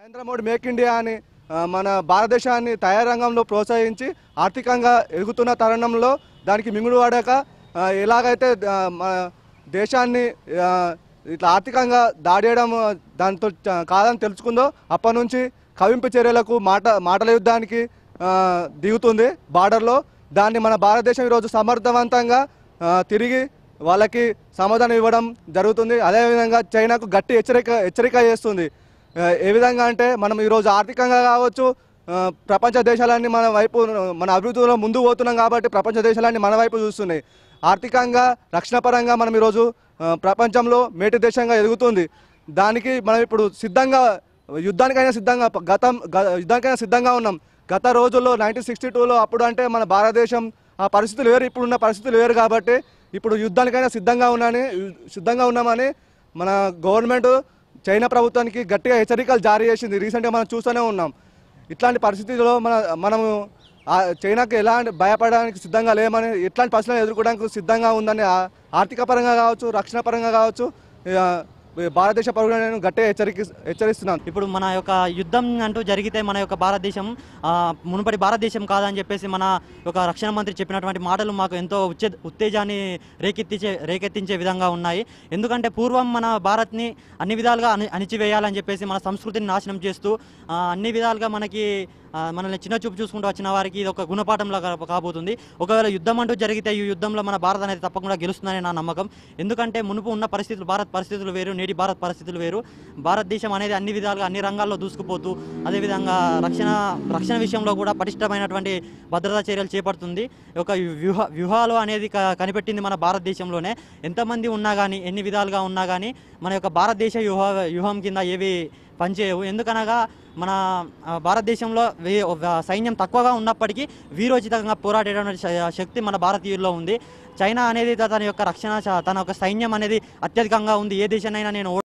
Narendra Modi make India అని ఆ, మన భారతదేశాన్ని తయారు రంగంలో ప్రోత్సహించి ఆర్థికంగా ఎదుగుతున్న తరుణంలో దానికి మింగుడు పడక ఆ, ఎలాగైతే ఆ, మన దేశాన్ని ఆ, ఇట్లా ఆర్థికంగా దాడేయడం ఆ, దాంతో చ- కాదని తెలుసుకుందో అప్పటి నుంచి కవింపు చర్యలకు మాట మాటల యుద్ధానికి ఆ, దిగుతుంది బార్డర్లో దాన్ని మన భారతదేశం ఈరోజు సమర్థవంతంగా ఆ, తిరిగి వాళ్ళకి సమాధానం ఇవ్వడం జరుగుతుంది అదేవిధంగా చైనాకు గట్టి హెచ్చరిక హెచ్చరిక చేస్తుంది ఆ, ఏ విధంగా అంటే మనం ఈరోజు ఆర్థికంగా కావచ్చు ఆ, ప్రపంచ దేశాలన్నీ మన వైపు మన అభివృద్ధిలో ముందు పోతున్నాం కాబట్టి ప్రపంచ దేశాలన్నీ మన వైపు చూస్తున్నాయి ఆర్థికంగా రక్షణ పరంగా మనం ఈరోజు ఆ, ప్రపంచంలో మేటి దేశంగా ఎదుగుతుంది దానికి మనం ఇప్పుడు సిద్ధంగా యుద్ధానికైనా సిద్ధంగా గతం గ- యుద్ధానికైనా సిద్ధంగా ఉన్నాం గత రోజుల్లో నైన్టీన్ సిక్స్టీ టూలో అప్పుడు అంటే మన భారతదేశం ఆ పరిస్థితులు వేరు ఇప్పుడున్న పరిస్థితులు వేరు కాబట్టి ఇప్పుడు యుద్ధానికైనా సిద్ధంగా ఉన్నాని సిద్ధంగా ఉన్నామని మన గవర్నమెంట్ చైనా ప్రభుత్వానికి గట్టిగా హెచ్చరికలు జారీ చేసింది రీసెంట్గా మనం చూస్తూనే ఉన్నాం ఇట్లాంటి పరిస్థితుల్లో మన మనము ఆ చైనాకి ఎలాంటి భయపడడానికి సిద్ధంగా లేమని ఎట్లాంటి పరిస్థితులను ఎదుర్కోవడానికి సిద్ధంగా ఉందని ఆ- ఆర్థిక పరంగా కావచ్చు రక్షణ పరంగా కావచ్చు ఆ, భారతదేశ పౌరులను నేను గట్టిగా హెచ్చరిక హెచ్చరిస్తున్నాను ఇప్పుడు మన యొక్క యుద్ధం అంటూ జరిగితే మన యొక్క భారతదేశం ఆ, మునుపటి భారతదేశం కాదని చెప్పేసి మన యొక్క రక్షణ మంత్రి చెప్పినటువంటి మాటలు మాకు ఎంతో ఉచ్చే ఉత్తేజాన్ని రేకెత్తించే రేకెత్తించే విధంగా ఉన్నాయి ఎందుకంటే పూర్వం మన భారత్ని అన్ని విధాలుగా అణి అణిచివేయాలని చెప్పేసి మన సంస్కృతిని నాశనం చేస్తూ ఆ, అన్ని విధాలుగా మనకి ఆ, మనల్ని చిన్న చూపు చూసుకుంటూ వచ్చిన వారికి ఇది ఒక గుణపాఠంలా కా- కాబోతుంది ఒకవేళ యుద్ధం అంటూ జరిగితే ఈ యుద్ధంలో మన భారత్ అనేది తప్పకుండా గెలుస్తుందని నా నమ్మకం ఎందుకంటే మునుపు ఉన్న పరిస్థితులు భారత్ పరిస్థితులు వేరు నేటి భారత్ పరిస్థితులు వేరు భారతదేశం అనేది అన్ని విధాలుగా అన్ని రంగాల్లో దూసుకుపోతూ అదేవిధంగా రక్షణ రక్షణ విషయంలో కూడా పటిష్టమైనటువంటి భద్రతా చర్యలు చేపడుతుంది ఒక వ్యూహ వ్యూహాలు అనేది క- కనిపెట్టింది మన భారతదేశంలోనే ఎంతమంది ఉన్నా కానీ ఎన్ని విధాలుగా ఉన్నా కానీ మన యొక్క భారతదేశ వ్యూహ వ్యూహం కింద ఏవి పనిచేయవు ఎందుకనగా మన ఆ, భారతదేశంలో వే- వ- సైన్యం తక్కువగా ఉన్నప్పటికీ వీరోచితంగా పోరాడేటువంటి శ- శక్తి మన భారతీయుల్లో ఉంది చైనా అనేది తన యొక్క రక్షణ శ- తన యొక్క సైన్యం అనేది అత్యధికంగా ఉంది ఏ దేశాన్నైనా నేను